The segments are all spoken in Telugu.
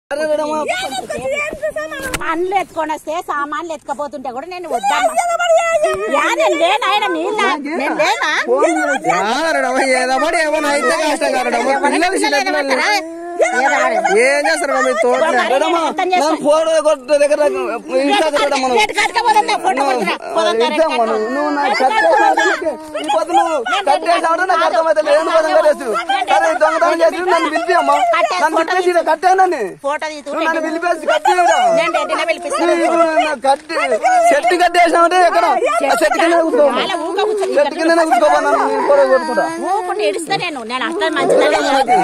పనులు ఎత్తుకొని వస్తే సామాన్లు ఎత్తుకపోతుంటే కూడా నేను వద్దామా యా, నేను లేనా ఆయన నీళ్ళ నేను లేనా యాదరడమ్మ ఏదమ్మా ఏమన్నా అయితే కష్టం కారడమ్మ పిల్లలు చిన్న పిల్లలు ఏం చేస్తారు మీ తోట నన్ను ఫోటో కొట్ట దగ్గర ఇన్స్టాగ్రామ్ మనం ఎటు కట్టుకపోతుందా? ఫోటో కొట్టురా. పోతుందా? రెడ్ ఇద్దాం మనం. నువ్వు నాకు కట్టేసావు. ఈ పొద్దు నువ్వు కట్టేసావు నాకు అర్థమైతే లేదు పదం కట్టేసి సరే ఈ దొంగతనం చేసి నన్ను పిలిపి అమ్మా నన్ను పిలిపేసి ఈడ కట్టానని ఫోటో తీసి నువ్వు నన్ను పిలిపేసి కట్టి ఈడ. నేను రెడ్డినే పిలిపిస్తాను నీకు నన్ను కట్టి చెట్టు కట్టేసామంటే ఎక్కడ ఆ చెట్టు కింద కూర్చోమా అలా ఊక కూర్చో. చెట్టు కింద కూర్చోమా నన్ను నేను ఫోటో కొట్టుకుంటా ఊపుకుంటూ ఏడుస్తా నేను నేను అట్లా మంచిదని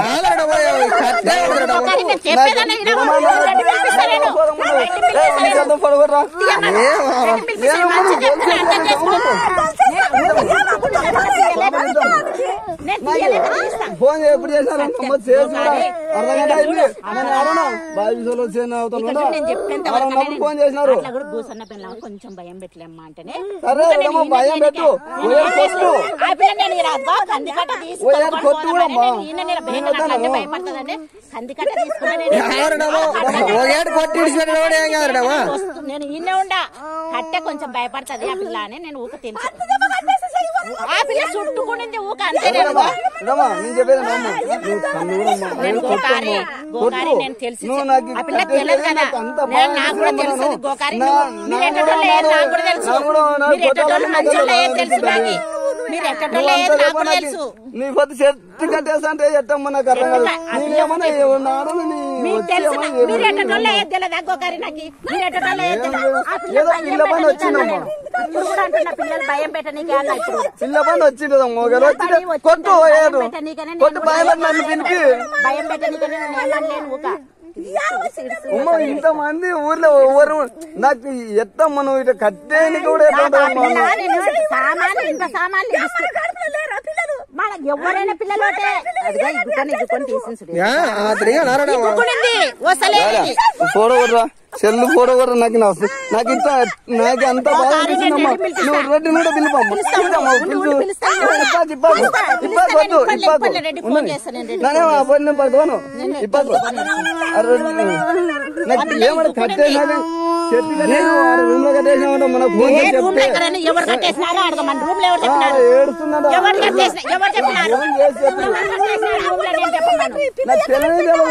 ఒకసారి నేను చెప్పేదాన్ని వినవు. రెడ్డి పిలిపిస్తా నేను. రెడ్డి పిలిపిస్తా నేను. రెడ్డి పిలిపిస్తా. మంచిది చెప్తాను, అర్థం చేసుకో. నేను తీయలేదు, తీస్తా. ఫోన్ ఎప్పుడు చేసినారు అమ్మ చేసి కూడా అర్ధగంట అయిపోయింది నన్ను అడగను బావి విషయంలో వచ్చేసిన అవతల ఇక్కడ ఉందా? చూడు, నేను చెప్పేంత అలా వరకు ఉన్నప్పుడు ఫోన్ చేసినారు అట్లా కూడా కూర్చున్న పిల్లలు కొంచెం భయం పెట్టలేమ్మా అంటేనే సరే ఏమో భయం పెట్టు ఓయర్ కొట్టు ఆ పిల్ల నేను రాదు కందికట్ట తీసుకొని ఓయర్ కొట్టు కూడా అమ్మా. నేను ఈయన నేను భయం అంటే భయపడుతుందంటే కందికట్ట తీసుకున్నా నేను ఒకటి కొట్టి ఇడిచిపెట్టిన ఏం కాదడమా వస్తు- నేను ఈయన ఉండా కట్టె కొంచెం భయపడుతుంది ఆ పిల్ల అని నేను ఊక తెలుసు ఆ పిల్ల చుట్టుకునింది ఊక అంతే నేను రమ్మా నేను చెప్పేది నమ్మ నువ్వు కన్ను కూడా అమ్మా. నేను నువ్వు కొట్టు గోకారి అమ్మా. గోకారి కొట్టు. నేను తెలిసి నువ్వు నాకు ఆ పిల్ల కట్టేసి తెలియదు కదా నాకు అంత నేను బాగా నాకు కూడా తెలుసు తెలుసు అమ్మా. గోకారి నా- నువ్వు- నా మీరు కూడా ఎట్టటోళ్ళు లేదు ఉన్నారు. నాకు కూడా తెలుసు నా కూడా ఉన్నారు. మీరు ఎట్టటోళ్ళు కొట్టాలి, మంచోళ్ళు లేదు కొట్టాలి, తెలుసు కొట్టాలి. నాకు మీరు ఎట్టటోళ్ళు నువ్వు లేదు అంత నాకు కూడా చెప్పు తెలుసు నాకు. నీ పొద్దు చెట్టు కట్టేసా అంటే ఎట్టమ్మ నాకు అర్థం కాదు ఆ పిల్ల నేనేమన్నా ఏమన్నాడు నీ మీకు వచ్చి తెలుసు ఏమన్నా నా- మీరు ఏమన్నా ఎట్టటోళ్ళు లేదు తెలియదు గోకారి నాకు మీరు ఎట్టటోళ్ళు లేదు తెలియదు. ఆ పిల్ల ఏదో భయం పిల్ల పని పెట్టనీకే వచ్చిందమ్మా. అన్నా నేను. ఇప్పుడు కూడా అంటున్నా పిల్లలు భయం పెట్టనీకే అన్నా ఇప్పుడు కూడా. పిల్ల పని వచ్చిండదమ్మా ఒకరు వచ్చి పని వచ్చింది. కొట్టు భయం ఏడు పెట్టనీకనే నేను కొట్టు కూడా భయం నన్ను పిలిపి భయం పెట్టనీకనే నేను ఏమనలేను ఊక. అమ్మ ఇంతమంది ఊర్లో ఎవరు నాకు ఎత్తమ్మ నువ్వు ఇటు కట్టేయనికి కూడా ఎట్లా నాకు ఆ ఉంటుందమ్మా? పిల్ల నేను సామాన్లు ఇంత సామాన్లు ఇస్తూ- మన ఎవరైనా పిల్లలు ఒకటే. అదిగో ఇగ్గుకొని ఇగ్గుకొని తీసించుడు. ఇగ్గుకునింది, వస్తలేదు. ఫోటో కొట్టరా సెల్లు ఫోటో కొట్టరా నాకు నా నాకు ఇంత నాకు అంత బాగా ఒకసారి అనిపించిందమ్మా నేను పిలిపిస్తా. నువ్వు రెడ్డి కూడా పిలిపమ్మా పిలుస్తా, పిలుపమ్మా, ఉండు, పిలుచు. ఉండు, పిలుస్తా. ఇప్పాకు, ఇప్పాకు. పిలుస్తా, ఇప్పాకు పిలుస్తా, వద్దు, నేను ఇప్పాకు. ఇప్పలే, రెడ్డి ఫోన్ ఉన్నది. చేస్తా, నేను రెడ్డి నానేమో ఆ పని నేను పడుకోను ఇప్పాకు అరే, నాకు ఏమన్నా కట్టేసాను చెట్టు కట్టేసాను వాడు రూమ్ లో కట్టేసామంటే మనకు ఫోన్ ఏ చేసి రూమ్ లో చెప్తే ఎక్కడైనా ఎవరు కట్టేసినారో అడగమని రూమ్ లో ఎవరు ఆ, చెప్పినారు ఏడుస్తున్నాడు ఎవరు కట్టేసిన ఎవరు చెప్పినారు ఫోన్ చేసి చెప్పు. ఎవరు కట్టేసినారు రూమ్ లో నేను చెప్పమను నాకు తెలియదు